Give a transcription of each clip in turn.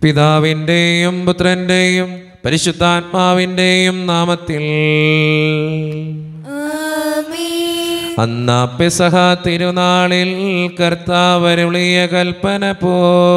പിതാവിൻ്റെയും പുത്രൻ്റെയും പരിശുദ്ധാത്മാവിൻ്റെയും നാമത്തിൽ ആമേൻ അന്നാ പെസഹ തിരുനാളിൽ കർത്താവരുളിയ കൽപ്പന പോ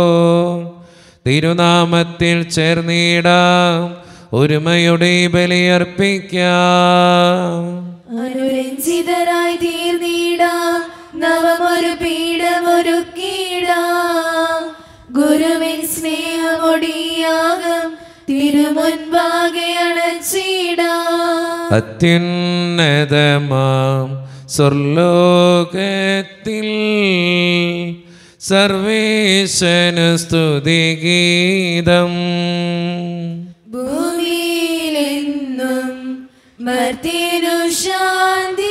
തിരുനാമത്തിൽ ചേർന്നിടാം ഒരുമയുടെ ബലിയർപ്പിക്കാം അനുരഞ്ജിതരായി തീർന്നിടാം നവമൊരു പീഠമൊരുക്കിടാം ഗുരുവിൻ സ്നേഹമൊടിയാകം തിരുമുൻപാകെ അണച്ചിടാം അത്യുന്നതമാം സ്വർലോകത്തിൽ സർവേശനു സ്തുതിഗീതം ഭൂമിയിലെന്നും മർത്തിനു ശാന്തി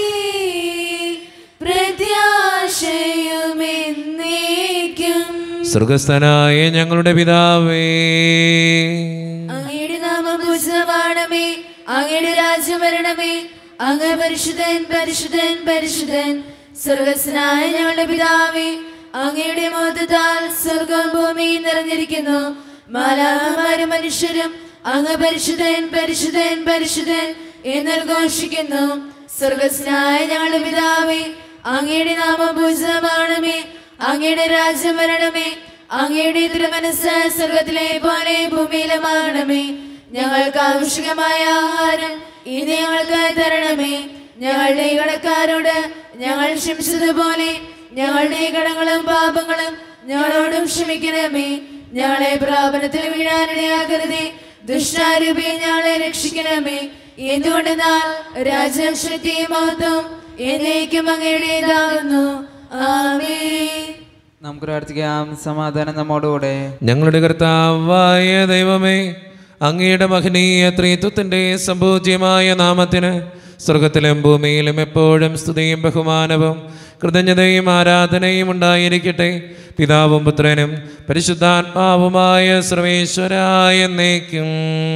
പ്രത്യാശയുമെന്നേക്കും സ്വർഗസ്ഥനായ ഞങ്ങളുടെ പിതാവേ അങ്ങയുടെ നാമം പൂജിതമാണമേ അങ്ങയുടെ രാജ്യം വരണമേ അങ്ങ് പരിശുദ്ധൻ പരിശുദ്ധൻ പരിശുദ്ധൻ സ്വർഗസ്നായ ഞങ്ങളുടെ പിതാവേ അങ്ങയുടെ മോദത്താൽ സ്വർഗം ഭൂമിയും നിറഞ്ഞിരിക്കുന്നു മാലാഹമാരും മനുഷ്യരും അങ്ങ് പരിശുദ്ധൻ പരിശുദ്ധൻ പരിശുദ്ധൻ എന്ന് ഘോഷിക്കുന്നു സ്വർഗസ്നായ ഞങ്ങളുടെ പിതാവേ അങ്ങയുടെ നാമം പൂജിതമാണമേ അങ്ങയുടെ രാജ്യം വരണമേ അങ്ങയുടെ തിരുമനസ് സ്വർഗത്തിലെ പോലെ ഭൂമിയിലുമാണമേ ഞങ്ങൾക്ക് ആവശ്യമായ ആഹാരം ഇത് ഞങ്ങൾക്ക് തരണമേ ഞങ്ങളുടെ കടക്കാരോട് ഞങ്ങൾ ക്ഷമിച്ചതുപോലെ ഞങ്ങളുടെ കടങ്ങളും പാപങ്ങളും ഞങ്ങളോടും ക്ഷമിക്കണമേ ഞങ്ങളെ പ്രാപനത്തിൽ വീഴാനിടയാകരുതേ ദുഷ്ടാരൂപി ഞങ്ങളെ രക്ഷിക്കണമേ എന്തുകൊണ്ടെന്നാൽ രാജശക്തി മഹത്വം എന്നേക്കും അങ്ങയുടേതാകുന്നു ആമേൻ നമുക്ക് പ്രാർത്ഥിക്കാം സമാധാനം നമ്മോടുകൂടെ ഞങ്ങളുടെ കർത്താവായ ദൈവമേ അങ്ങയുടെ മഹനീയ ത്രിത്വത്തിൻ്റെ സംപൂജ്യമായ നാമത്തിന് സ്വർഗത്തിലും ഭൂമിയിലും എപ്പോഴും സ്തുതിയും ബഹുമാനവും കൃതജ്ഞതയും ആരാധനയും ഉണ്ടായിരിക്കട്ടെ പിതാവും പുത്രനും പരിശുദ്ധാത്മാവുമായ സർവേശ്വരായ എന്നേക്കും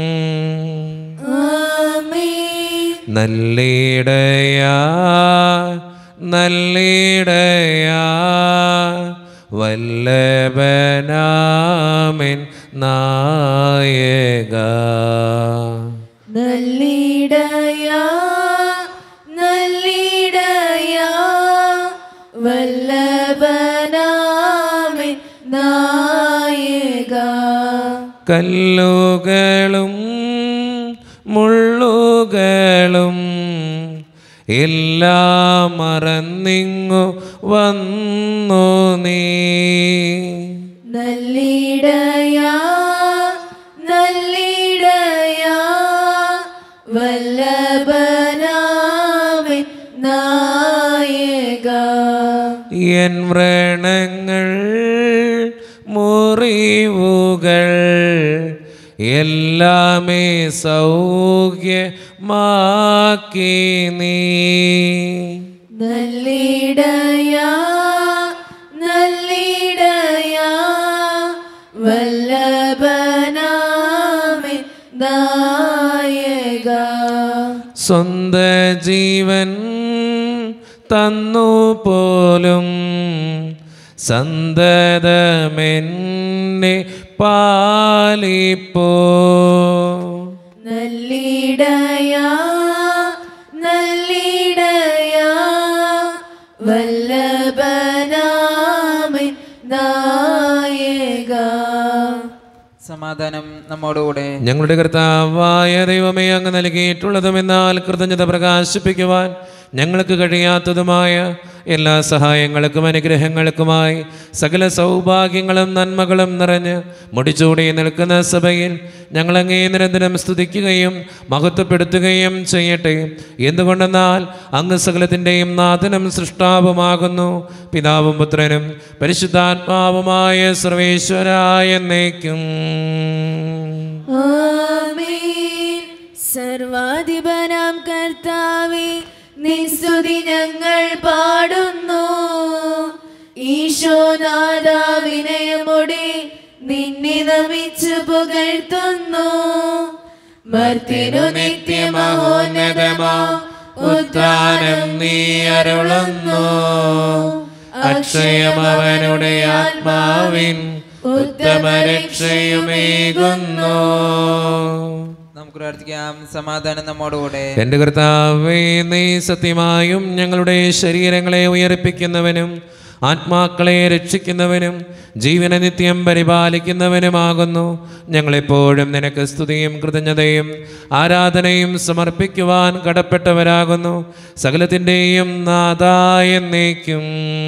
ആമേൻ നല്ലിടയാ നല്ലിടയാ വല്ലഭനാമിൻ നായക നല്ലിടയാ നല്ലിടയാ വല്ലഭനാമൻ നായക കല്ലുകളും മുള്ളുകളും എല്ലാം മറന്നിങ്ങു വന്നു നീ നല്ലിടയാ നല്ലിടയാ വല്ലഭനാമൻ നായക എൻ വ്രണങ്ങൾ മുറിവുകൾ എല്ലാമേ സൗഖ്യമാക്കി നീ നല്ലിടയാ നല്ലിടയാ വല്ലഭനാമൻ നായക സ്വന്ത ജീവൻ തന്നു പോലും സന്തതമെന്നെ പാലിപ്പോ നല്ലിടയാ നല്ലിടയാ വല്ലഭനാമൻ നായക സമാധാനം നമ്മോടുകൂടെ ഞങ്ങളുടെ കർത്താവായ ദൈവമേ അങ്ങ് നൽകിയിട്ടുള്ളതുമെന്നാൽ കൃതജ്ഞത പ്രകാശിപ്പിക്കുവാൻ ഞങ്ങൾക്ക് കഴിയാത്തതുമായ എല്ലാ സഹായങ്ങൾക്കും അനുഗ്രഹങ്ങൾക്കുമായി സകല സൗഭാഗ്യങ്ങളും നന്മകളും നിറഞ്ഞ് മുടിച്ചൂടി നിൽക്കുന്ന സഭയിൽ ഞങ്ങളങ്ങേ നിരന്തരം സ്തുതിക്കുകയും മഹത്വപ്പെടുത്തുകയും ചെയ്യട്ടെ എന്തുകൊണ്ടെന്നാൽ അങ്ങ് സകലത്തിൻ്റെയും നാഥനും സൃഷ്ടാവുമാകുന്നു പിതാവും പുത്രനും പരിശുദ്ധാത്മാവുമായ സർവേശ്വരായ എന്നേക്കും ആമേൻ സർവാധിപനാം കർത്താവേ നിൻ സ്തുതി ഞങ്ങൾ പാടുന്നു ഈശോനാഥ വിനയമോടെ നിന്നെ നമിച്ചു പുകഴ്ത്തുന്നു മർത്തിനു നിത്യമഹോന്നതമാ ഉത്ഥാനം നീ അരുളുന്നു അക്ഷയമവനുടെ ആത്മാവിൻ ഉത്തമരക്ഷയുമേകുന്നു നമുക്ക് പ്രാർത്ഥിക്കാം സമാധാനം നമ്മോടുകൂടെ എൻ്റെ കർത്താവേ നീ സത്യമായും ഞങ്ങളുടെ ശരീരങ്ങളെ ഉയർപ്പിക്കുന്നവനും ആത്മാക്കളെ രക്ഷിക്കുന്നവനും ജീവന നിത്യം പരിപാലിക്കുന്നവനുമാകുന്നു ഞങ്ങളെപ്പോഴും നിനക്ക് സ്തുതിയും കൃതജ്ഞതയും ആരാധനയും സമർപ്പിക്കുവാൻ കടപ്പെട്ടവരാകുന്നു സകലത്തിൻ്റെയും നാഥായ എന്നേക്കും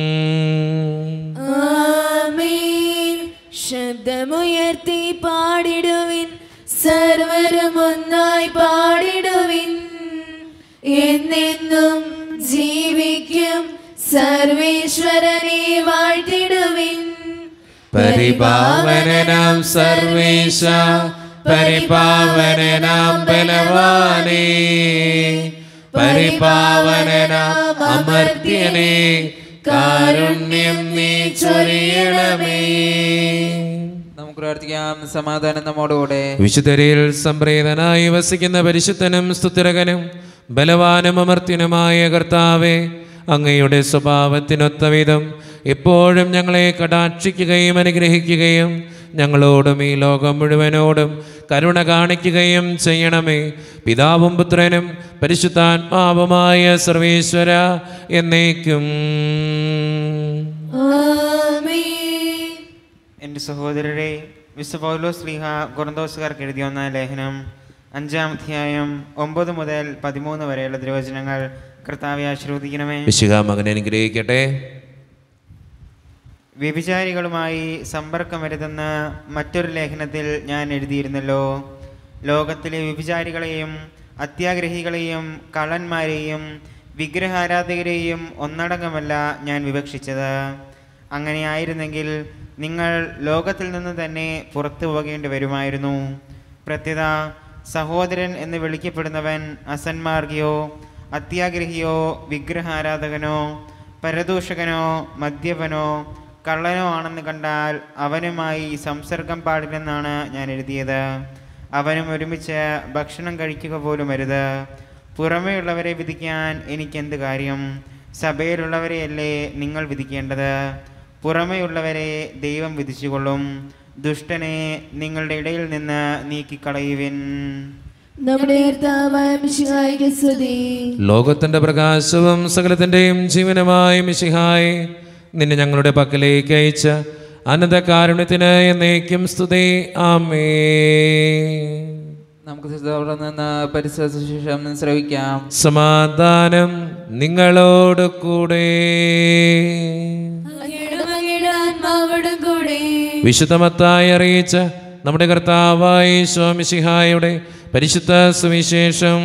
ആമേൻ ശബ്ദമുയർത്തി പാടിടുവിൻ സർവരും ഒന്നായി പാടിടുവിൻ എന്നെന്നും ജീവിക്കും സർവേശ്വരനെ വാഴ്ത്തിടുവിൻ പരിപാവനനാം സർവേശ പരിപാവനനാം ബലവാനേ പരിപാവനനാം അമർത്യനേ കാരുണ്യം നീ ചൊരിയണമേ നമുക്ക് പ്രാർത്ഥിക്കാം സമാധാനം നമ്മോടുകൂടെ വിശുദ്ധരിൽ സംപ്രീതനായി വസിക്കുന്ന പരിശുദ്ധനും സ്തുതിരകനും ബലവാനും അമർത്യനുമായ കർത്താവെ അങ്ങയുടെ സ്വഭാവത്തിനൊത്ത വിധം എപ്പോഴും ഞങ്ങളെ കടാക്ഷിക്കുകയും അനുഗ്രഹിക്കുകയും ഞങ്ങളോടും ഈ ലോകം മുഴുവനോടും കരുണ കാണിക്കുകയും ചെയ്യണമേ പിതാവും പുത്രനും പരിശുദ്ധാത്മാവുമായ സർവേശ്വര എന്നേക്കും ആമേൻ എൻ്റെ സഹോദരരെ വിശുദ്ധ പൗലോസ് ശ്ലീഹ ഗുണദോസുകാർക്ക് എഴുതിയ ഒന്നാം ലേഖനം അഞ്ചാം അധ്യായം ഒമ്പത് മുതൽ പതിമൂന്ന് വരെയുള്ള തിരുവചനങ്ങൾ കർത്താവെ ആശ്രവദിക്കണമേ വിശുഖ മകനെ അനുഗ്രഹിക്കട്ടെ വ്യഭിചാരികളുമായി സമ്പർക്കം വരുതെന്ന് മറ്റൊരു ലേഖനത്തിൽ ഞാൻ എഴുതിയിരുന്നല്ലോ ലോകത്തിലെ വ്യഭിചാരികളെയും അത്യാഗ്രഹികളെയും കള്ളന്മാരെയും വിഗ്രഹാരാധകരെയും ഒന്നടങ്കമല്ല ഞാൻ വിവക്ഷിച്ചത് അങ്ങനെയായിരുന്നെങ്കിൽ നിങ്ങൾ ലോകത്തിൽ നിന്ന് തന്നെ പുറത്തു പോകേണ്ടി വരുമായിരുന്നു പ്രത്യുത സഹോദരൻ എന്ന് വിളിക്കപ്പെടുന്നവൻ അസന്മാർഗിയോ അത്യാഗ്രഹിയോ വിഗ്രഹാരാധകനോ പരദൂഷകനോ മദ്യപനോ കള്ളനോ ആണെന്ന് കണ്ടാൽ അവനുമായി സംസർഗം പാടില്ലെന്നാണ് ഞാൻ എഴുതിയത് അവനും ഒരുമിച്ച് ഭക്ഷണം കഴിക്കുക പോലും അരുത് പുറമേയുള്ളവരെ വിധിക്കാൻ എനിക്കെന്ത് കാര്യം സഭയിലുള്ളവരെയല്ലേ നിങ്ങൾ വിധിക്കേണ്ടത് പുറമേയുള്ളവരെ ദൈവം വിധിച്ചുകൊള്ളും ദുഷ്ടനെ നിങ്ങളുടെ ഇടയിൽ നിന്ന് നീക്കിക്കളയുവിൻ നമ്മുടെ കർത്താവായ മിശിഹായിക്ക് സ്തുതി ലോകത്തിന്റെ പ്രകാശവും സകലത്തിന്റെയും ജീവനമായ മിശിഹായി നിന്നെ ഞങ്ങളുടെ പക്കലേക്ക് അയച്ച അനന്തകാരുണ്യത്തിന് എന്നേക്കും സ്തുതി ആമേ നമുക്ക് അവിടെ നിന്ന് പരിസര സുശേഷം ശ്രവിക്കാം സമാധാനം നിങ്ങളോട് കൂടെ അങ്ങയുടെ മകയുടെ ആത്മാവോടും കൂടെ വിശുദ്ധമത്തായി അറിയിച്ച നമ്മുടെ കർത്താവായ സ്വാമിശിഹായുടെ പരിശുദ്ധ സുവിശേഷം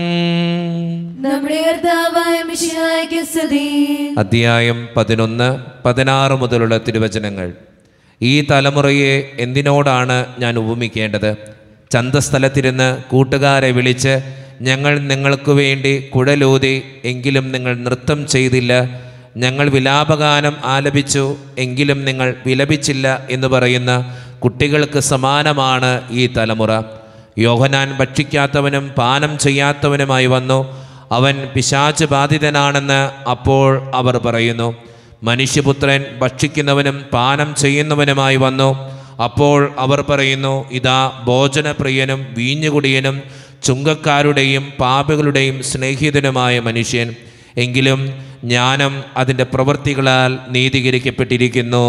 നമ്മുടെ കർത്താവായ മിശിഹായിക്ക് സ്തുതി അധ്യായം പതിനൊന്ന് പതിനാറ് മുതലുള്ള തിരുവചനങ്ങൾ ഈ തലമുറയെ എന്തിനോടാണ് ഞാൻ ഉപമിക്കേണ്ടത് ചന്തസ്ഥലത്തിരുന്ന് കൂട്ടുകാരെ വിളിച്ച് ഞങ്ങൾ നിങ്ങൾക്ക് വേണ്ടി കുഴലൂതി എങ്കിലും നിങ്ങൾ നൃത്തം ചെയ്തില്ല ഞങ്ങൾ വിലാപഗാനം ആലപിച്ചു എങ്കിലും നിങ്ങൾ വിലപിച്ചില്ല എന്ന് പറയുന്ന കുട്ടികൾക്ക് സമാനമാണ് ഈ തലമുറ യോഹനാൻ ഭക്ഷിക്കാത്തവനും പാനം ചെയ്യാത്തവനുമായി വന്നു അവൻ പിശാച് ബാധിതനാണെന്ന് അപ്പോൾ അവർ പറയുന്നു മനുഷ്യപുത്രൻ ഭക്ഷിക്കുന്നവനും പാനം ചെയ്യുന്നവനുമായി വന്നു അപ്പോൾ അവർ പറയുന്നു ഇതാ ഭോജനപ്രിയനും വീഞ്ഞുകുടിയനും ചുങ്കക്കാരുടെയും പാപികളുടെയും സ്നേഹിതനുമായ മനുഷ്യൻ എങ്കിലും ജ്ഞാനം അതിൻ്റെ പ്രവൃത്തികളാൽ നീതീകരിക്കപ്പെട്ടിരിക്കുന്നു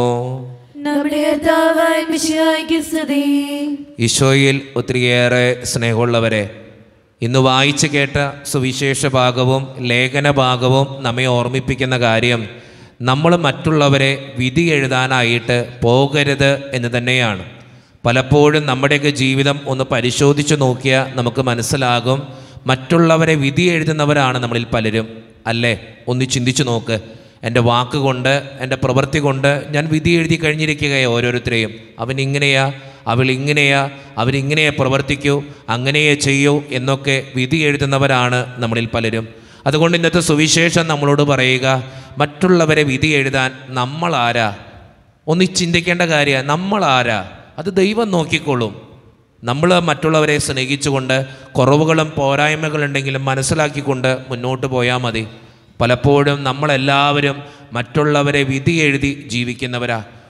നമ്മുടെ കർത്താവായ മിശിഹായിക്ക് സ്തുതി ഈശോയിൽ ഒത്തിരിയേറെ സ്നേഹമുള്ളവരെ ഇന്ന് വായിച്ചു കേട്ട സുവിശേഷ ഭാഗവും ലേഖന ഭാഗവും നമ്മെ ഓർമ്മിപ്പിക്കുന്ന കാര്യം നമ്മൾ മറ്റുള്ളവരെ വിധി എഴുതാനായിട്ട് പോകരുത് എന്ന് തന്നെയാണ് പലപ്പോഴും നമ്മുടെയൊക്കെ ജീവിതം ഒന്ന് പരിശോധിച്ച് നോക്കിയാൽ നമുക്ക് മനസ്സിലാകും മറ്റുള്ളവരെ വിധി എഴുതുന്നവരാണ് നമ്മളിൽ പലരും അല്ലേ ഒന്ന് ചിന്തിച്ചു നോക്ക് എൻ്റെ വാക്കുകൊണ്ട് എൻ്റെ പ്രവൃത്തി കൊണ്ട് ഞാൻ വിധി എഴുതി കഴിഞ്ഞിരിക്കുകയാണ് ഓരോരുത്തരെയും അവൻ ഇങ്ങനെയാ അവൾ ഇങ്ങനെയാ അവരിങ്ങനെയേ പ്രവർത്തിക്കൂ അങ്ങനെയേ ചെയ്യൂ എന്നൊക്കെ വിധി എഴുതുന്നവരാണ് നമ്മളിൽ പലരും അതുകൊണ്ട് ഇന്നത്തെ സുവിശേഷം നമ്മളോട് പറയുക മറ്റുള്ളവരെ വിധി എഴുതാൻ നമ്മൾ ആരാ ഒന്ന് ചിന്തിക്കേണ്ട കാര്യമാണ് നമ്മൾ ആരാ അത് ദൈവം നോക്കിക്കൊള്ളും നമ്മൾ മറ്റുള്ളവരെ സ്നേഹിച്ചുകൊണ്ട് കുറവുകളും പോരായ്മകളുണ്ടെങ്കിലും മനസ്സിലാക്കിക്കൊണ്ട് മുന്നോട്ട് പോയാൽ മതി പലപ്പോഴും നമ്മളെല്ലാവരും മറ്റുള്ളവരെ വിധി എഴുതി ജീവിക്കുന്നവരാ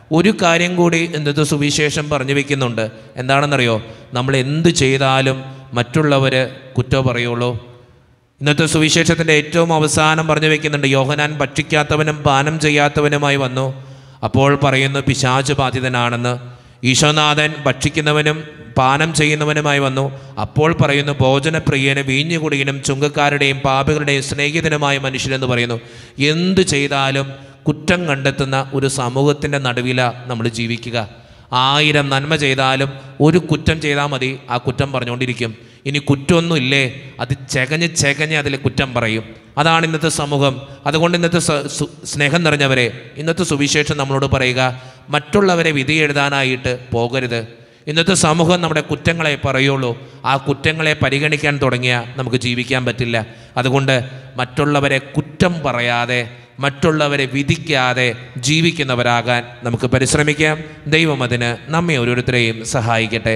ഒരു കാര്യം കൂടി ഇന്നത്തെ സുവിശേഷം പറഞ്ഞു വെക്കുന്നുണ്ട് എന്താണെന്നറിയോ നമ്മൾ എന്ത് ചെയ്താലും മറ്റുള്ളവർ കുറ്റം പറയുള്ളൂ ഇന്നത്തെ സുവിശേഷത്തിൻ്റെ ഏറ്റവും അവസാനം പറഞ്ഞു വെക്കുന്നുണ്ട് യോഹനാൻ ഭക്ഷിക്കാത്തവനും പാനം ചെയ്യാത്തവനുമായി വന്നു അപ്പോൾ പറയുന്നു പിശാച് ബാധിതനാണെന്ന് ഈശോനാഥൻ ഭക്ഷിക്കുന്നവനും പാനം ചെയ്യുന്നവനുമായി വന്നു അപ്പോൾ പറയുന്നു ഭോജനപ്രിയനും വീഞ്ഞുകുടിയനും ചുങ്കക്കാരുടെയും പാപികളുടെയും സ്നേഹിതനുമായ മനുഷ്യരെന്ന് പറയുന്നു എന്ത് ചെയ്താലും കുറ്റം കണ്ടെത്തുന്ന ഒരു സമൂഹത്തിൻ്റെ നടുവില നമ്മൾ ജീവിക്കുക ആയിരം നന്മ ചെയ്താലും ഒരു കുറ്റം ചെയ്താൽ മതി ആ കുറ്റം പറഞ്ഞുകൊണ്ടിരിക്കും ഇനി കുറ്റമൊന്നും ഇല്ലേ അത് ചെകഞ്ഞ് ചെകഞ്ഞ് അതിൽ കുറ്റം പറയും അതാണ് ഇന്നത്തെ സമൂഹം അതുകൊണ്ട് ഇന്നത്തെ സ- സു- സ്നേഹം നിറഞ്ഞവരെ ഇന്നത്തെ സുവിശേഷം നമ്മളോട് പറയുക മറ്റുള്ളവരെ വിധി എഴുതാനായിട്ട് പോകരുത് ഇന്നത്തെ സമൂഹം നമ്മുടെ കുറ്റങ്ങളെ പറയുള്ളൂ ആ കുറ്റങ്ങളെ പരിഗണിക്കാൻ തുടങ്ങിയാൽ നമുക്ക് ജീവിക്കാൻ പറ്റില്ല അതുകൊണ്ട് മറ്റുള്ളവരെ കുറ്റം പറയാതെ മറ്റുള്ളവരെ വിധിക്കാതെ ജീവിക്കുന്നവരാകാൻ നമുക്ക് പരിശ്രമിക്കാം ദൈവം അതിന് നമ്മെ ഓരോരുത്തരെയും സഹായിക്കട്ടെ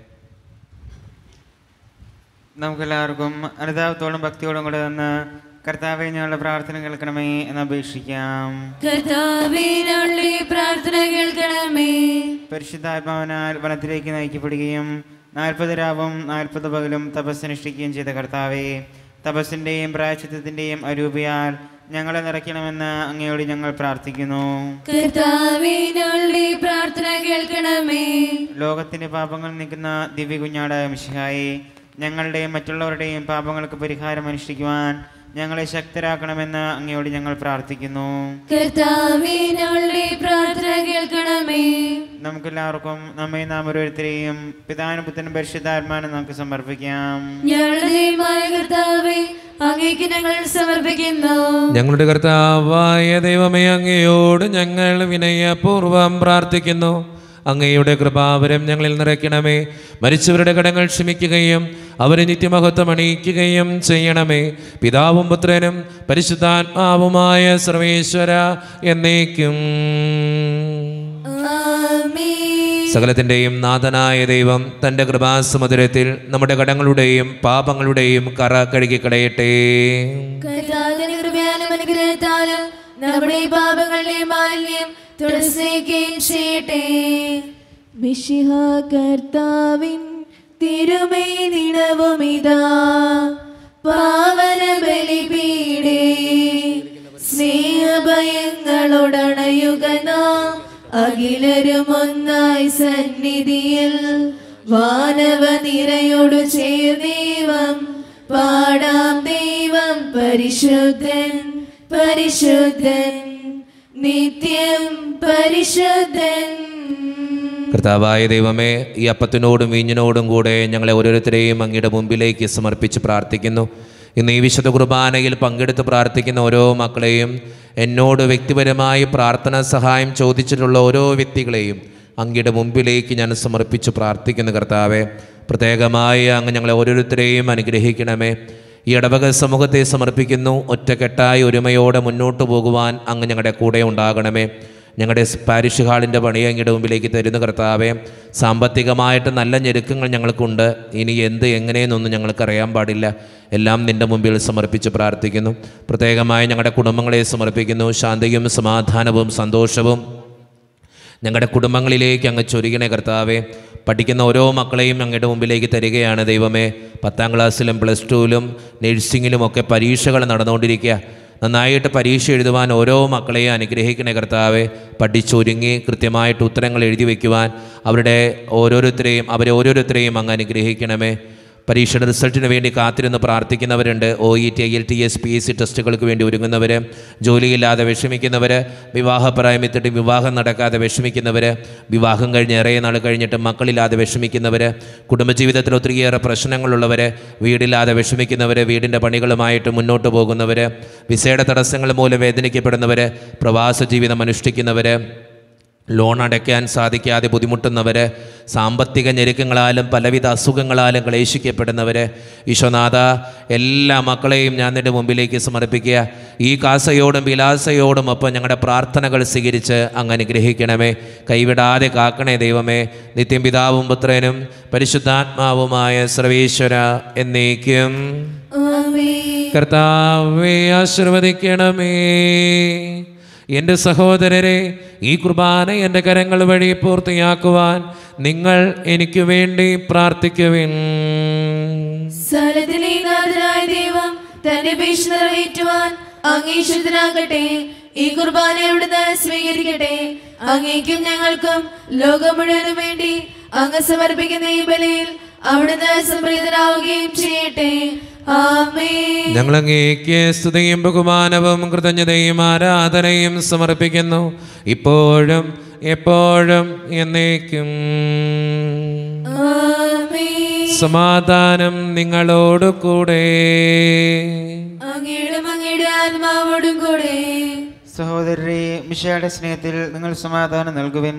നമുക്കെല്ലാവർക്കും അനുതാപത്തോടും ഭക്തിയോടും കൂടെ നിന്ന് കർത്താവെ ഞങ്ങളുടെ പ്രാർത്ഥന കേൾക്കണമേ എന്ന് അപേക്ഷിക്കാം കർത്താവിനുള്ള പ്രാർത്ഥന കേൾക്കണമേ പരിശുദ്ധാത്മാവിനാൽ വനത്തിലേക്ക് നയിക്കപ്പെടുകയും നാൽപ്പത് രാവും നാൽപ്പത് പകലും തപസ്സനുഷ്ഠിക്കുകയും ചെയ്ത കർത്താവെ തപസ്സിൻ്റെയും പ്രായച്ചിത്തത്തിൻ്റെയും അരൂപിയാൽ ഞങ്ങളെ നിറയ്ക്കണമെന്ന് അങ്ങയോട് ഞങ്ങൾ പ്രാർത്ഥിക്കുന്നു കർത്താവിനുള്ള പ്രാർത്ഥന കേൾക്കണമേ ലോകത്തിന്റെ പാപങ്ങൾ നീക്കുന്ന ദിവ്യ കുഞ്ഞാടായ മിശിഹായി ഞങ്ങളുടെയും മറ്റുള്ളവരുടെയും പാപങ്ങൾക്ക് പരിഹാരം അനുഷ്ഠിക്കുവാൻ ഞങ്ങളെ ശക്തരാക്കണമെന്ന് അങ്ങയോട് ഞങ്ങൾ പ്രാർത്ഥിക്കുന്നു കർത്താവിനുള്ള പ്രാർത്ഥന കേൾക്കണമേ നമുക്കെല്ലാവർക്കും നമ്മെ നാം ഓരോരുത്തരെയും പിതാനും പുത്രനും പരിശുദ്ധാത്മാനും നമുക്ക് സമർപ്പിക്കാം ഞങ്ങളുടെ ദൈവമായ കർത്താവേ അങ്ങേക്ക് ഞങ്ങൾ സമർപ്പിക്കുന്നു ഞങ്ങളുടെ കർത്താവായ ദൈവമേ അങ്ങയോട് ഞങ്ങൾ വിനയപൂർവം പ്രാർത്ഥിക്കുന്നു അങ്ങയുടെ കൃപാവരം ഞങ്ങളിൽ നിറയ്ക്കണമേ മരിച്ചവരുടെ കടങ്ങൾ ക്ഷമിക്കുകയും അവരെ നിത്യമഹത്വം അണിയിക്കുകയും ചെയ്യണമേ പിതാവും പുത്രനും പരിശുദ്ധാത്മാവുമായ സർവേശ്വര എന്നേക്കും ആമേൻ സകലത്തിൻ്റെയും നാഥനായ ദൈവം തൻ്റെ കൃപാസമുദ്രത്തിൽ നമ്മുടെ കടങ്ങളുടെയും പാപങ്ങളുടെയും കറ കഴുകിക്കളയട്ടെ കർത്താവിന്റെ കൃപയാലും അനുഗ്രഹത്താലും നമ്മുടെ പാപങ്ങളുടെ മാലിന്യം തുളസിക്കുകയും ചെയ്യട്ടെ മിശിഹ കർത്താവിൻ തിരുമൈ നിണവുമിതാ പാവന ബലിപീഡേ സ്നേഹഭയങ്ങളോടണയുക നാം അഖിലരും ഒന്നായി സന്നിധിയിൽ വാനവ നിരയോടു ചേർദൈവം പാടാം ദൈവം പരിശുദ്ധൻ പരിശുദ്ധൻ നിത്യം പരിശുദ്ധൻ കർത്താവായ ദൈവമേ ഈ അപ്പത്തിനോടും വീഞ്ഞിനോടും കൂടെ ഞങ്ങളെ ഓരോരുത്തരെയും അങ്ങയുടെ മുമ്പിലേക്ക് സമർപ്പിച്ച് പ്രാർത്ഥിക്കുന്നു ഇന്ന് ഈ വിശുദ്ധ കുർബാനയിൽ പങ്കെടുത്ത് പ്രാർത്ഥിക്കുന്ന ഓരോ മക്കളെയും എന്നോട് വ്യക്തിപരമായി പ്രാർത്ഥനാ സഹായം ചോദിച്ചിട്ടുള്ള ഓരോ വ്യക്തികളെയും അങ്ങയുടെ മുമ്പിലേക്ക് ഞാൻ സമർപ്പിച്ച് പ്രാർത്ഥിക്കുന്നു കർത്താവെ പ്രത്യേകമായി അങ്ങ് ഞങ്ങളെ ഓരോരുത്തരെയും അനുഗ്രഹിക്കണമേ ഈ ഇടവക സമൂഹത്തെ സമർപ്പിക്കുന്നു ഒറ്റക്കെട്ടായി ഒരുമയോടെ മുന്നോട്ട് പോകുവാൻ അങ്ങ് ഞങ്ങളുടെ കൂടെ ഉണ്ടാകണമേ ഞങ്ങളുടെ പാരിഷ് ഹാളിൻ്റെ പണി അങ്ങയുടെ മുമ്പിലേക്ക് തരുന്ന കർത്താവെ സാമ്പത്തികമായിട്ട് നല്ല ഞെരുക്കങ്ങൾ ഞങ്ങൾക്കുണ്ട് ഇനി എന്ത് എങ്ങനെയെന്നൊന്നും ഞങ്ങൾക്കറിയാൻ പാടില്ല എല്ലാം നിൻ്റെ മുമ്പിൽ സമർപ്പിച്ച് പ്രാർത്ഥിക്കുന്നു പ്രത്യേകമായി ഞങ്ങളുടെ കുടുംബങ്ങളെ സമർപ്പിക്കുന്നു ശാന്തിയും സമാധാനവും സന്തോഷവും ഞങ്ങളുടെ കുടുംബങ്ങളിലേക്ക് അങ്ങ് ചൊരികണേ കർത്താവെ പഠിക്കുന്ന ഓരോ മക്കളെയും അങ്ങയുടെ മുമ്പിലേക്ക് തരികയാണ് ദൈവമേ പത്താം ക്ലാസ്സിലും പ്ലസ് ടുവിലും നഴ്സിങ്ങിലും ഒക്കെ പരീക്ഷകൾ നടന്നുകൊണ്ടിരിക്കുക നന്നായിട്ട് പരീക്ഷ എഴുതുവാൻ ഓരോ മക്കളെയും അനുഗ്രഹിക്കണേ കർത്താവെ പഠിച്ചൊരുങ്ങി കൃത്യമായിട്ട് ഉത്തരങ്ങൾ എഴുതി വയ്ക്കുവാൻ അവരുടെ ഓരോരുത്തരെയും അവരെ ഓരോരുത്തരെയും അങ്ങ് അനുഗ്രഹിക്കണമേ പരീക്ഷയുടെ റിസൾട്ടിന് വേണ്ടി കാത്തിരുന്ന് പ്രാർത്ഥിക്കുന്നവരുണ്ട് O E T I L T S P S C ടെസ്റ്റുകൾക്ക് വേണ്ടി ഒരുങ്ങുന്നവർ ജോലിയില്ലാതെ വിഷമിക്കുന്നവർ വിവാഹപ്രായമെത്തിട്ട് വിവാഹം നടക്കാതെ വിഷമിക്കുന്നവർ വിവാഹം കഴിഞ്ഞ് ഏറെ നാൾ കഴിഞ്ഞിട്ട് മക്കളില്ലാതെ വിഷമിക്കുന്നവർ കുടുംബജീവിതത്തിൽ ഒത്തിരിയേറെ പ്രശ്നങ്ങളുള്ളവർ വീടില്ലാതെ വിഷമിക്കുന്നവർ വീടിൻ്റെ പണികളുമായിട്ട് മുന്നോട്ട് പോകുന്നവർ വിസയുടെ തടസ്സങ്ങൾ മൂലം വേദനിക്കപ്പെടുന്നവർ പ്രവാസ ജീവിതം അനുഷ്ഠിക്കുന്നവർ ലോൺ അടയ്ക്കാൻ സാധിക്കാതെ ബുദ്ധിമുട്ടുന്നവർ സാമ്പത്തിക ഞെരുക്കങ്ങളാലും പലവിധ അസുഖങ്ങളാലും ക്ലേശിക്കപ്പെടുന്നവർ ഈശോനാഥ എല്ലാ മക്കളെയും ഞാൻ നിൻ്റെ മുമ്പിലേക്ക് സമർപ്പിക്കുക ഈ കാസയോടും വിലാസയോടും ഒപ്പം ഞങ്ങളുടെ പ്രാർത്ഥനകൾ സ്വീകരിച്ച് അങ്ങ് അനുഗ്രഹിക്കണമേ കൈവിടാതെ കാക്കണേ ദൈവമേ നിത്യം പിതാവും പുത്രനും പരിശുദ്ധാത്മാവുമായ സർവേശ്വര എന്നേക്കും ആമേൻ കർത്താവെ ആശീർവദിക്കണമേ എൻ്റെ സഹോദരരെ ഈ കുർബാന എൻ്റെ കരങ്ങൾ വഴി പൂർത്തിയാക്കുവാൻ നിങ്ങൾ എനിക്ക് വേണ്ടി പ്രാർത്ഥിക്കുവിൻ സ്ഥലത്തിലെ നാഥനായ ദൈവം തന്റെ ഭീഷണി നിറവേറ്റുവാൻ അങ്ങേശ്വരനാകട്ടെ ഈ കുർബാന ഇവിടുന്ന് സ്വീകരിക്കട്ടെ അങ്ങേക്കും ഞങ്ങൾക്കും ലോകം മുഴുവനും വേണ്ടി അങ്ങ് സമർപ്പിക്കുന്ന ഈ ബലിയിൽ അവിടുന്ന് സംപ്രീതനാവുകയും ചെയ്യട്ടെ ആമേ ഞങ്ങൾ അങ്ങേക്ക് സ്തുതിയും ബഹുമാനവും കൃതജ്ഞതയും ആരാധനയും സമർപ്പിക്കുന്നു ഇപ്പോഴും എപ്പോഴും എന്നേക്കും ആമേ സമാധാനം നിങ്ങളോട് കൂടെ അങ്ങയുടെ അങ്ങയുടെ ആത്മാവോടും കൂടെ സഹോദരരെ മിഷയുടെ സ്നേഹത്തിൽ നിങ്ങൾ സമാധാനം നൽകുവിൻ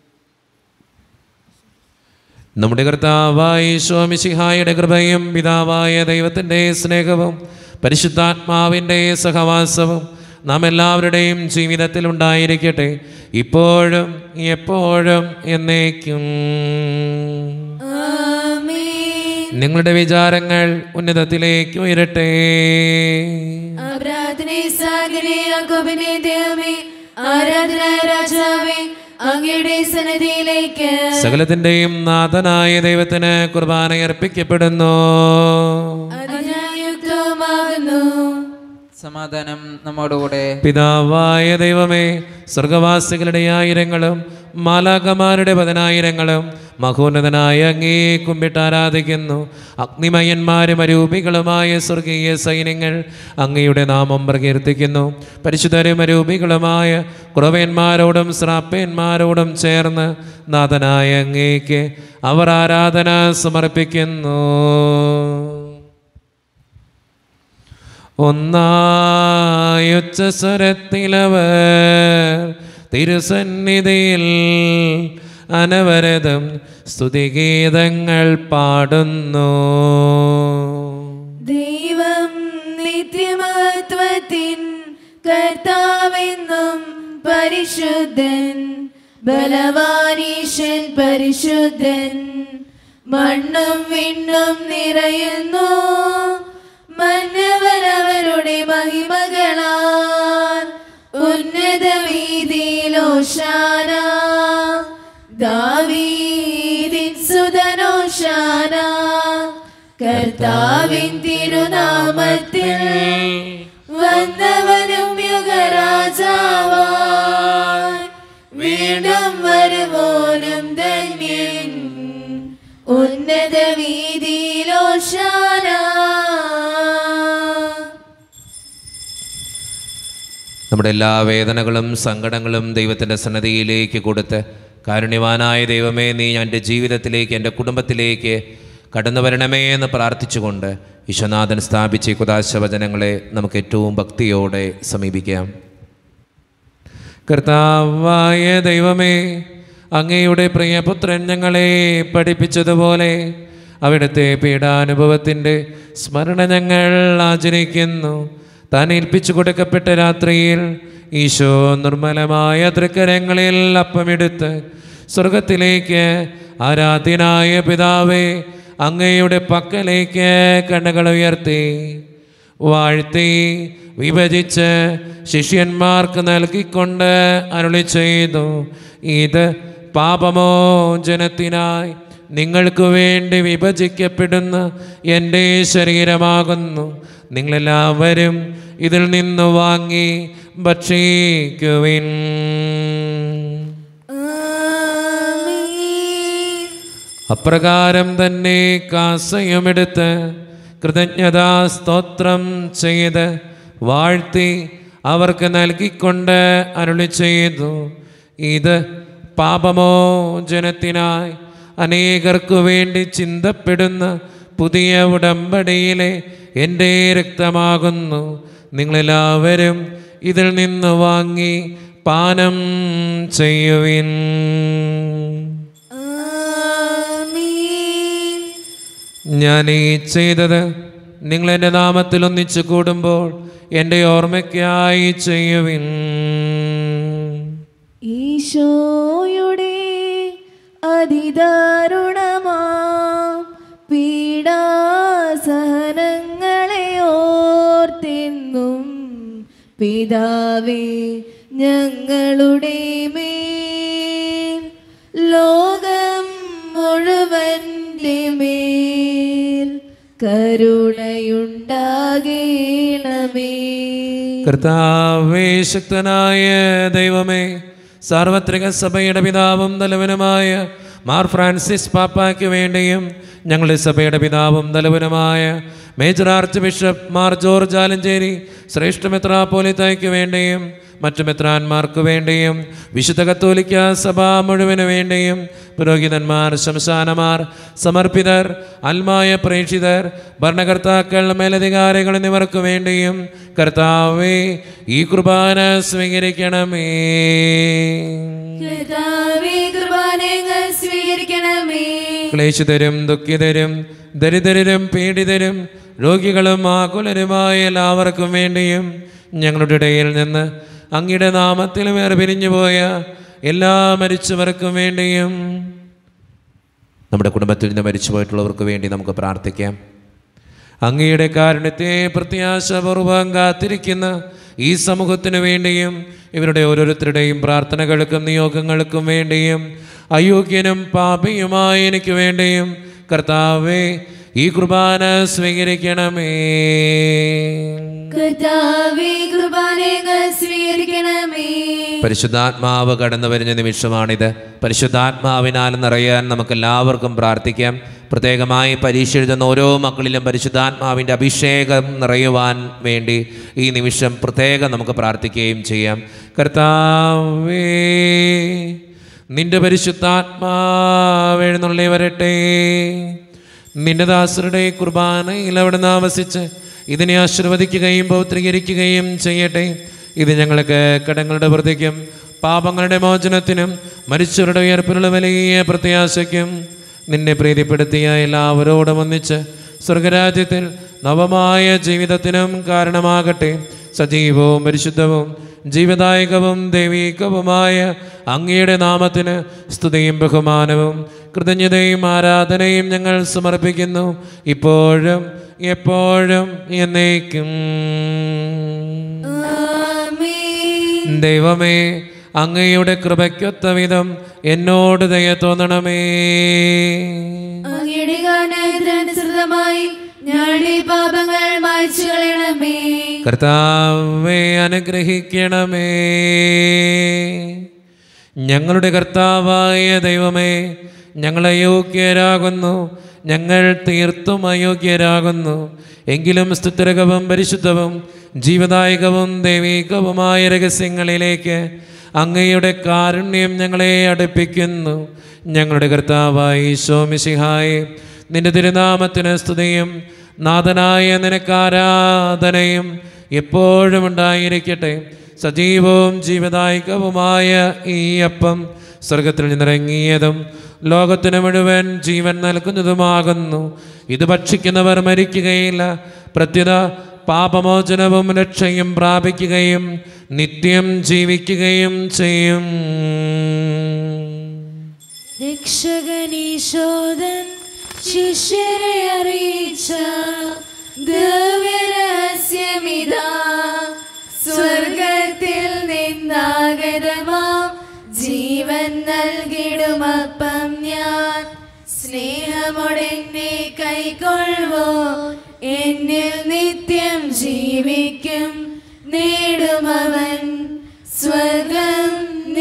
നമ്മുടെ കർത്താവായ സ്വാമിശിഹായുടെ കൃപയും പിതാവായ ദൈവത്തിൻ്റെ സ്നേഹവും പരിശുദ്ധാത്മാവിൻ്റെ സഹവാസവും നാം എല്ലാവരുടെയും ജീവിതത്തിൽ ഉണ്ടായിരിക്കട്ടെ ഇപ്പോഴും എപ്പോഴും എന്നേക്കും ആമേ നിങ്ങളുടെ വിചാരങ്ങൾ ഉന്നതത്തിലേക്ക് ഉയരട്ടെ പ്രാർത്ഥനയെ സാഗരെ അകോപിനെ ദൈവമേ ആരാധനായ രാജാവേ അങ്ങയുടെ സന്നിധിയിലേക്ക് സകലത്തിൻ്റെയും നാഥനായ ദൈവത്തിന് കുർബാന അർപ്പിക്കപ്പെടുന്നു അതിനായുക്തമാകുന്നു സമാധാനം നമ്മോടുകൂടെ പിതാവായ ദൈവമേ സ്വർഗവാസികളുടെ ആയിരങ്ങളും മാലാകമാരുടെ പതിനായിരങ്ങളും മഹോന്നതനായ അങ്ങേ കുമ്പിട്ട് ആരാധിക്കുന്നു അഗ്നിമയന്മാരും അരൂപികളുമായ സ്വർഗീയ സൈന്യങ്ങൾ അങ്ങയുടെ നാമം പ്രകീർത്തിക്കുന്നു പരിശുദ്ധരും അരൂപികളുമായ കുറവന്മാരോടും ശ്രാപ്പന്മാരോടും ചേർന്ന് നാഥനായ അങ്ങേക്ക് അവർ ആരാധന സമർപ്പിക്കുന്നു ഒന്നായൊച്ച സ്വരത്തിലവർ തിരുസന്നിധിയിൽ അനവരതം സ്തുതിഗീതങ്ങൾ പാടുന്നു ദൈവം നിത്യമഹത്വത്തിൻ കർത്താവെന്നും പരിശുദ്ധൻ ബലവാനീശൻ പരിശുദ്ധൻ മണ്ണും വിണ്ണും നിറയുന്നു മന്നവരവരുടെ മഹിമകളാൽ ഉന്നത വീതിയിലോശാന ദാവീദിൻ സുതനോശാന കർത്താവിൻ തിരുനാമത്തിൽ വന്നവനും യുഗരാജാവാൻ വീണ്ടും വരുവോനും ധന്യൻ ഉന്നത വീതിയിലോശാന നമ്മുടെ എല്ലാ വേദനകളും സങ്കടങ്ങളും ദൈവത്തിൻ്റെ സന്നദ്ധിയിലേക്ക് കൊടുത്ത് കാരുണ്യവാനായ ദൈവമേ നീ എൻ്റെ ജീവിതത്തിലേക്ക് എൻ്റെ കുടുംബത്തിലേക്ക് കടന്നു വരണമേ എന്ന് പ്രാർത്ഥിച്ചുകൊണ്ട് വിശ്വനാഥൻ സ്ഥാപിച്ച ഈ കുദാശവചനങ്ങളെ നമുക്ക് ഏറ്റവും ഭക്തിയോടെ സമീപിക്കാം കർത്താവായ ദൈവമേ അങ്ങയുടെ പ്രിയപുത്രൻ ഞങ്ങളെ പഠിപ്പിച്ചതുപോലെ അവിടുത്തെ പീഡാനുഭവത്തിൻ്റെ സ്മരണ ഞങ്ങൾ ആചരിക്കുന്നു താൻ ഏൽപ്പിച്ചു കൊടുക്കപ്പെട്ട രാത്രിയിൽ ഈശോ നിർമ്മലമായ തൃക്കരങ്ങളിൽ അപ്പമെടുത്ത് സ്വർഗത്തിലേക്ക് ആരാധ്യനായ പിതാവേ അങ്ങയുടെ പക്കലേക്ക് കണ്ണുകൾ ഉയർത്തി വാഴ്ത്തി വിഭജിച്ച് ശിഷ്യന്മാർക്ക് നൽകിക്കൊണ്ട് അരുളി ചെയ്തു ഇത് പാപമോചനത്തിനായി നിങ്ങൾക്ക് വേണ്ടി വിഭജിക്കപ്പെടുന്ന എൻ്റെ ശരീരമാകുന്നു നിങ്ങളെല്ലാവരും ഇതിൽ നിന്ന് വാങ്ങി ഭക്ഷിക്കുവിൻ അപ്രകാരം തന്നെ കാസയുമെടുത്ത് കൃതജ്ഞതാ സ്തോത്രം ചെയ്ത് വാഴ്ത്തി അവർക്ക് നൽകിക്കൊണ്ട് അരുളി ചെയ്തു ഇത് പാപമോചനത്തിനായി അനേകർക്കു വേണ്ടി ചിന്തപ്പെടുന്ന പുതിയ ഉടമ്പടിയിലെ എൻ്റെ രക്തമാകുന്നു നിങ്ങളെല്ലാവരും ഇതിൽ നിന്ന് വാങ്ങി പാനം ചെയ്യുവിൻ ഞാൻ ഈ ചെയ്തത് നിങ്ങൾ എൻ്റെ നാമത്തിൽ ഒന്നിച്ചു കൂടുമ്പോൾ എൻ്റെ ഓർമ്മയ്ക്കായി ചെയ്യുവിൻ ഈശോയുടെ അതിദാരുണമാ പീഡാസഹനങ്ങളെ ഓർത്തെന്നും പിതാവേ ഞങ്ങളുടെ മേൽ ലോകം മുഴുവൻ്റെ മേൽ കരുണയുണ്ടാകേണമേ കർത്താവേ ശക്തനായ ദൈവമേ സാർവത്രിക സഭയുടെ പിതാവും തലവനുമായ മാർ ഫ്രാൻസിസ് പാപ്പായ്ക്ക് വേണ്ടിയും ഞങ്ങളുടെ സഭയുടെ പിതാവും തലവനുമായ major archbishop Mar George Alencherry ശ്രേഷ്ഠ മെത്രാപ്പോലിത്തായ്ക്ക് വേണ്ടിയും മറ്റു മെത്രാന്മാർക്ക് വേണ്ടിയും വിശുദ്ധ കത്തോലിക്ക സഭ മുഴുവന് വേണ്ടിയും പുരോഹിതന്മാർ ശംശാനമാർ സമർപ്പിതർ അൽമായ പ്രേക്ഷിതർ ഭരണകർത്താക്കൾ മേലധികാരികൾ എന്നിവർക്ക് വേണ്ടിയും കർത്താവേ ഈ കുർബാന സ്വീകരിക്കണമേ കർത്താവേ കുർബാനങ്ങൾ സ്വീകരിക്കണമേ ക്ലേശിതരും ദുഃഖിതരും ദരിദ്രരും പീഡിതരും രോഗികളും ആകുലരുമായ എല്ലാവർക്കും വേണ്ടിയും ഞങ്ങളുടെ ഇടയിൽ നിന്ന് അങ്ങയുടെ നാമത്തിൽ വേർപിരിഞ്ഞു പോയ എല്ലാ മരിച്ചവർക്കും വേണ്ടിയും നമ്മുടെ കുടുംബത്തിൽ നിന്ന് മരിച്ചു പോയിട്ടുള്ളവർക്ക് വേണ്ടി നമുക്ക് പ്രാർത്ഥിക്കാം അങ്ങയുടെ കാരുണ്യത്തെ പ്രത്യാശപൂർവം കാത്തിരിക്കുന്ന ഈ സമൂഹത്തിനു വേണ്ടിയും ഇവരുടെ ഓരോരുത്തരുടെയും പ്രാർത്ഥനകൾക്കും നിയോഗങ്ങൾക്കും വേണ്ടിയും അയോഗ്യനും പാപിയുമായ എനിക്ക് വേണ്ടിയും കർത്താവേ ഈ കുർബാന സ്വീകരിക്കണമേ കർത്താവേ കുർബാനകൾ സ്വീകരിക്കണമേ പരിശുദ്ധാത്മാവ് കടന്നു വരുന്ന നിമിഷമാണിത് പരിശുദ്ധാത്മാവിനാൽ നിറയാൻ നമുക്ക് എല്ലാവർക്കും പ്രാർത്ഥിക്കാം പ്രത്യേകമായി പരീക്ഷ എഴുതുന്ന ഓരോ മക്കളിലും പരിശുദ്ധാത്മാവിൻ്റെ അഭിഷേകം നിറയുവാൻ വേണ്ടി ഈ നിമിഷം പ്രത്യേകം നമുക്ക് പ്രാർത്ഥിക്കുകയും ചെയ്യാം കർത്താവേ നിന്റെ പരിശുദ്ധാത്മാവ് എഴുന്നള്ളി വരട്ടെ നിന്റെ ദാസരുടെ കുർബാനയിൽ അവിടെ ആവസിച്ച് ഇതിനെ ആശീർവദിക്കുകയും പൗത്രീകരിക്കുകയും ചെയ്യട്ടെ ഇത് ഞങ്ങൾക്ക് കടങ്ങളുടെ വൃത്തിക്കും പാപങ്ങളുടെ മോചനത്തിനും മരിച്ചവരുടെ ഉയർപ്പിനുള്ള വലിയ പ്രത്യാശയ്ക്കും നിന്നെ പ്രീതിപ്പെടുത്തിയ എല്ലാവരോടും ഒന്നിച്ച് സ്വർഗരാജ്യത്തിൽ നവമായ ജീവിതത്തിനും കാരണമാകട്ടെ സജീവവും പരിശുദ്ധവും ജീവദായകവും ദൈവീകവുമായ അങ്ങയുടെ നാമത്തിന് സ്തുതിയും ബഹുമാനവും കൃതജ്ഞതയും ആരാധനയും ഞങ്ങൾ സമർപ്പിക്കുന്നു ഇപ്പോഴും എപ്പോഴും എന്നേക്കും ആമേൻ ദൈവമേ അങ്ങയുടെ കൃപയ്ക്കൊത്ത വിധം എന്നോട് ദയ തോന്നണമേ അങ്ങയുടെ കാരണാനുസൃതമായി ഞങ്ങളുടെ പാപങ്ങൾ മായ്ച്ചു കളയണമേ കർത്താവെ അനുഗ്രഹിക്കണമേ ഞങ്ങളുടെ കർത്താവായ ദൈവമേ ഞങ്ങൾ അയോഗ്യരാകുന്നു ഞങ്ങൾ തീർത്തും അയോഗ്യരാകുന്നു എങ്കിലും സ്തുത്യരകവും പരിശുദ്ധവും ജീവദായകവും ദൈവികവുമായ രഹസ്യങ്ങളിലേക്ക് അങ്ങയുടെ കാരുണ്യം ഞങ്ങളെ അടുപ്പിക്കുന്നു ഞങ്ങളുടെ കർത്താവായി ശോമിഷിഹായി നിന്റെ തിരുനാമത്തിന് സ്തുതിയും നാഥനായ നിനക്ക് ആരാധനയും എപ്പോഴും ഉണ്ടായിരിക്കട്ടെ സജീവവും ജീവദായകവുമായ ഈ അപ്പം സ്വർഗത്തിൽ നിന്നിറങ്ങിയതും ലോകത്തിന് മുഴുവൻ ജീവൻ നൽകുന്നതുമാകുന്നു ഇത് ഭക്ഷിക്കുന്നവർ മരിക്കുകയില്ല പ്രത്യുത പാപമോചനവും രക്ഷയും പ്രാപിക്കുകയും നിത്യം ജീവിക്കുകയും ചെയ്യും രക്ഷകനീശോദൻ ശിഷ്യരെ അറിയിച്ച ദിവ്യരഹസ്യമിതാ സ്വർഗത്തിൽ നിന്നാഗതമാം ജീവൻ നൽകിടുമപ്പം ഞാൻ സ്നേഹമോടെന്നെ കൈക്കൊള്ളുവോ എന്നിൽ നിത്യം ജീവിക്കും നേടുമവൻ സ്വർഗം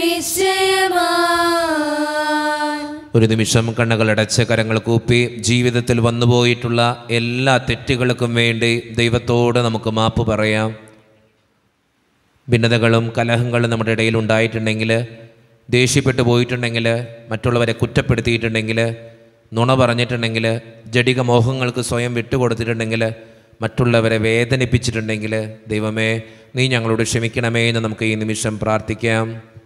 നിശ്ചയമായി ഒരു നിമിഷം കണ്ണുകളടച്ച് കരങ്ങൾ കൂപ്പി ജീവിതത്തിൽ വന്നുപോയിട്ടുള്ള എല്ലാ തെറ്റുകൾക്കും വേണ്ടി ദൈവത്തോട് നമുക്ക് മാപ്പ് പറയാം ഭിന്നതകളും കലഹങ്ങളും നമ്മുടെ ഇടയിൽ ഉണ്ടായിട്ടുണ്ടെങ്കിൽ ദേഷ്യപ്പെട്ടു പോയിട്ടുണ്ടെങ്കിൽ മറ്റുള്ളവരെ കുറ്റപ്പെടുത്തിയിട്ടുണ്ടെങ്കിൽ നുണ പറഞ്ഞിട്ടുണ്ടെങ്കിൽ ജഡിക മോഹങ്ങൾക്ക് സ്വയം വിട്ടുകൊടുത്തിട്ടുണ്ടെങ്കിൽ മറ്റുള്ളവരെ വേദനിപ്പിച്ചിട്ടുണ്ടെങ്കിൽ ദൈവമേ നീ ഞങ്ങളോട് ക്ഷമിക്കണമേ എന്ന് നമുക്ക് ഈ നിമിഷം പ്രാർത്ഥിക്കാം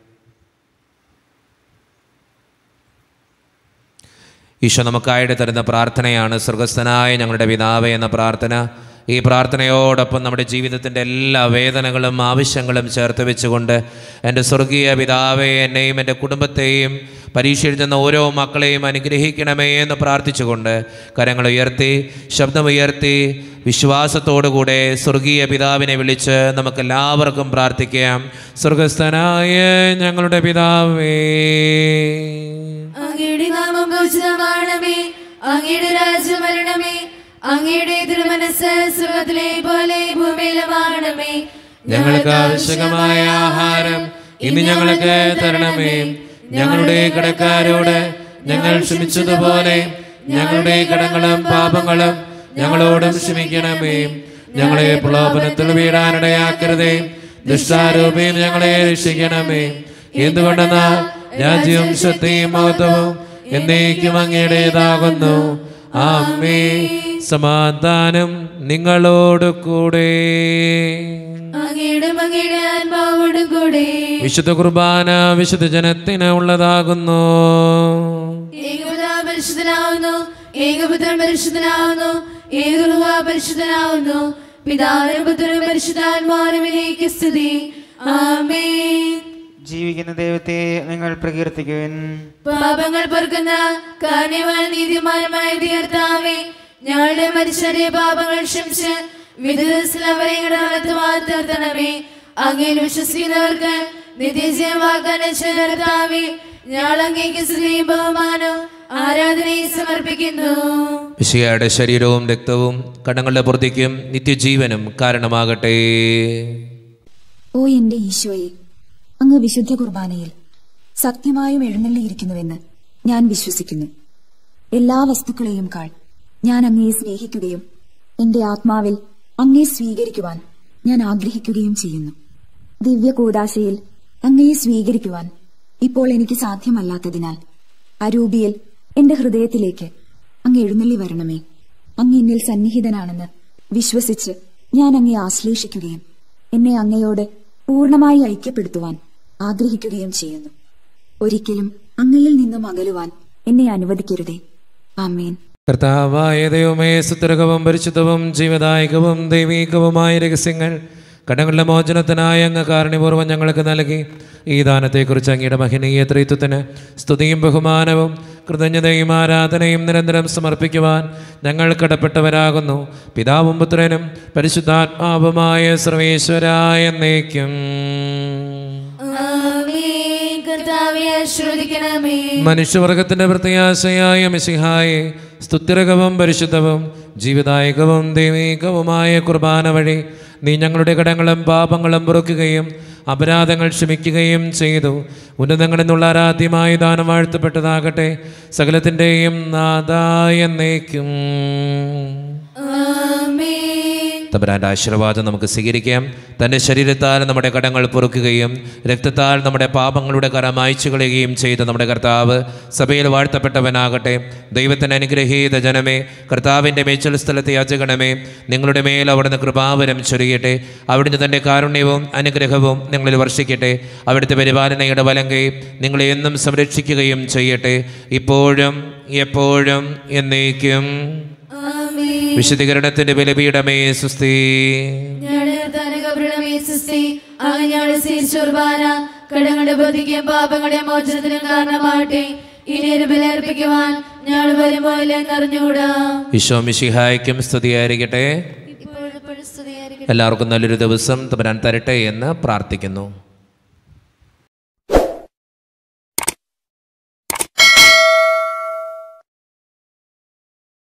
ഈശോ നമുക്കായിട്ട് തരുന്ന പ്രാർത്ഥനയാണ് സ്വർഗസ്ഥനായ ഞങ്ങളുടെ പിതാവേ എന്ന പ്രാർത്ഥന ഈ പ്രാർത്ഥനയോടൊപ്പം നമ്മുടെ ജീവിതത്തിൻ്റെ എല്ലാ വേദനകളും ആവശ്യങ്ങളും ചേർത്ത് വെച്ചുകൊണ്ട് എൻ്റെ സ്വർഗീയ പിതാവേ എന്നെയും എൻ്റെ കുടുംബത്തെയും പരീക്ഷ എഴുതുന്ന ഓരോ മക്കളെയും അനുഗ്രഹിക്കണമേ എന്ന് പ്രാർത്ഥിച്ചുകൊണ്ട് കരങ്ങൾ ഉയർത്തി ശബ്ദമുയർത്തി വിശ്വാസത്തോടുകൂടെ സ്വർഗീയ പിതാവിനെ വിളിച്ച് നമുക്കെല്ലാവർക്കും പ്രാർത്ഥിക്കാം സ്വർഗസ്ഥനായ ഞങ്ങളുടെ പിതാവേ അങ്ങയുടെ നാമം ഭൂഷിതമാണമേ അങ്ങയുടെ രാജ്യം വരണമേ അങ്ങയുടെ തിരുമനസ് സ്വർഗത്തിലെ പോലെ ഭൂമിയിലുമാണമേ ഞങ്ങൾക്ക് ആവശ്യമായ ആഹാരം ഇന്ന് ഞങ്ങൾക്ക് തരണമേ ഞങ്ങളുടെ കടക്കാരോട് ഞങ്ങൾ ക്ഷമിച്ചതുപോലെ ഞങ്ങളുടെ കടങ്ങളും പാപങ്ങളും ഞങ്ങളോടും ക്ഷമിക്കണമേ ഞങ്ങളെ പ്രലോഭനത്തിൽ വീടാനിടയാക്കരുതേ ദുഷ്ടാരൂപയും ഞങ്ങളെ രക്ഷിക്കണമേ എന്തുകൊണ്ടെന്നാൽ രാജ്യവും ശക്തിയും മഹത്വവും എന്നേക്കും അങ്ങയുടേതാകുന്നു ആമേ സമാധാനം നിങ്ങളോട് കൂടെ അങ്ങയുടെ അങ്ങയുടെ ആത്മാവോടും കൂടെ വിശുദ്ധ കുർബാന വിശുദ്ധ ജനത്തിന് ഉള്ളതാകുന്നു ഏകപിതാ പരിശുദ്ധനാവുന്നു ഏകപുത്രൻ പരിശുദ്ധനാവുന്നു ഏകഗുരുവ പരിശുദ്ധനാവുന്നു പിതാവിനും പുത്രനും പരിശുദ്ധാത്മാവിലേക്ക് സ്തുതി ആമേൻ ജീവിക്കുന്ന ദൈവത്തെ നിങ്ങൾ പ്രകീർത്തിക്കുവിൻ പാപങ്ങൾ പൊറുക്കുന്ന കാരണവാൻ നീതിമാനുമായ തീർത്താവേ ഞങ്ങളുടെ മനുഷ്യരെ പാപങ്ങൾ ക്ഷമിച്ച് വിധുസിൽ അവരെ തീർത്തണമേ അങ്ങയിൽ വിശ്വസിക്കുന്നവർക്ക് നിത്യജയം വാഗ്ദാനം ചേർത്താവേ ഞങ്ങൾ അങ്ങേക്ക് സ്ത്രീയും ബഹുമാനവും ആരാധനയും സമർപ്പിക്കുന്നു വിശയുടെ ശരീരവും രക്തവും കടങ്ങളുടെ പുറത്തേക്കും നിത്യജീവനും കാരണമാകട്ടെ ഓ എന്റെ ഈശോയെ അങ്ങ് വിശുദ്ധ കുർബാനയിൽ സത്യമായും എഴുന്നള്ളിയിരിക്കുന്നുവെന്ന് ഞാൻ വിശ്വസിക്കുന്നു എല്ലാ വസ്തുക്കളെയും കാൾ ഞാൻ അങ്ങയെ സ്നേഹിക്കുകയും എന്റെ ആത്മാവിൽ അങ്ങയെ സ്വീകരിക്കുവാൻ ഞാൻ ആഗ്രഹിക്കുകയും ചെയ്യുന്നു ദിവ്യ കൂടാശയിൽ അങ്ങയെ സ്വീകരിക്കുവാൻ ഇപ്പോൾ എനിക്ക് സാധ്യമല്ലാത്തതിനാൽ അരൂപിയിൽ എന്റെ ഹൃദയത്തിലേക്ക് അങ്ങ് എഴുന്നള്ളി വരണമേ അങ്ങ് എന്നിൽ സന്നിഹിതനാണെന്ന് വിശ്വസിച്ച് ഞാൻ അങ്ങയെ ആശ്ലേഷിക്കുകയും എന്നെ അങ്ങയോട് പൂർണ്ണമായി ഐക്യപ്പെടുത്തുവാൻ ആഗ്രഹിക്കുകയും ചെയ്യുന്നു ഒരിക്കലും അങ്ങയിൽ നിന്നും അകലുവാൻ എന്നെ അനുവദിക്കരുതേ ആമേൻ കർത്താവായ ദൈവമേ സുത്തരകവും പരിശുദ്ധവും ജീവദായകവും ദൈവീകവുമായ രഹസ്യങ്ങൾ കടങ്ങളുടെ മോചനത്തിനായ അങ്ങ് കാരണപൂർവ്വം ഞങ്ങൾക്ക് നൽകി ഈ ദാനത്തെക്കുറിച്ച് അങ്ങയുടെ മഹനീയ ത്രിത്വത്തിന് സ്തുതിയും ബഹുമാനവും കൃതജ്ഞതയും ആരാധനയും നിരന്തരം സമർപ്പിക്കുവാൻ ഞങ്ങൾ കടപ്പെട്ടവരാകുന്നു പിതാവും പുത്രനും പരിശുദ്ധാത്മാവുമായ സർവേശ്വരായ എന്നേക്കും ആമേൻ കർത്താവെ ആശ്രവദിക്കണമേ മനുഷ്യവർഗത്തിന്റെ പ്രത്യാശയായ മിശിഹായെ സ്തുത്യരകവും പരിശുദ്ധവും ജീവിതായകവും ദൈവികവുമായ കുർബാന വഴി നീ ഞങ്ങളുടെ കടങ്ങളും പാപങ്ങളും പൊറുക്കുകയും അപരാധങ്ങൾ ക്ഷമിക്കുകയും ചെയ്തു ഉന്നതങ്ങളിൽ നിന്നുള്ള ആരാധ്യമായ ദാനം വാഴ്ത്തപ്പെട്ടതാകട്ടെ സകലത്തിൻ്റെയും നാദായ എന്നേക്കും ആമേൻ തമ്പുരാൻ്റെ ആശീർവാദം നമുക്ക് സ്വീകരിക്കാം തൻ്റെ ശരീരത്താൽ നമ്മുടെ കടങ്ങൾ പൊറുക്കുകയും രക്തത്താൽ നമ്മുടെ പാപങ്ങളുടെ കര മായ്ച്ചു കളയുകയും ചെയ്ത നമ്മുടെ കർത്താവ് സഭയിൽ വാഴ്ത്തപ്പെട്ടവനാകട്ടെ ദൈവത്തിന് അനുഗ്രഹീത ജനമേ കർത്താവിൻ്റെ മേച്ചൽ സ്ഥലത്തെ യാചകണമേ നിങ്ങളുടെ മേൽ അവിടുന്ന് കൃപാവരം ചൊരിയട്ടെ അവിടുന്ന് തൻ്റെ കാരുണ്യവും അനുഗ്രഹവും നിങ്ങളിൽ വർഷിക്കട്ടെ അവിടുത്തെ പരിപാലനയുടെ വലങ്കை നിങ്ങളെ എന്നും സംരക്ഷിക്കുകയും ചെയ്യട്ടെ ഇപ്പോഴും എപ്പോഴും എന്നേക്കും ആമേൻ വിശദീകരണത്തിന്റെ ബലപീഠമേ സുസ്ഥി അങ്ങനെയാണ് സ്വീകരിച്ചുർബാന കടങ്ങളുടെ ബോധിക്കും പാപങ്ങളുടെ മോചനത്തിനും കാരണമാകട്ടെ ഇനി ഒരു ബലർപ്പിക്കുവാൻ ഞങ്ങൾ വരുമോ ഇല്ലെന്ന് അറിഞ്ഞുകൂടാ ഈശോ മിശിഹായ്ക്കും സ്തുതിയായിരിക്കട്ടെ ഇപ്പോഴെപ്പോഴും സ്തുതിയായിരിക്കട്ടെ എല്ലാവർക്കും നല്ലൊരു ദിവസം തമ്പരാൻ തരട്ടെ എന്ന് പ്രാർത്ഥിക്കുന്നു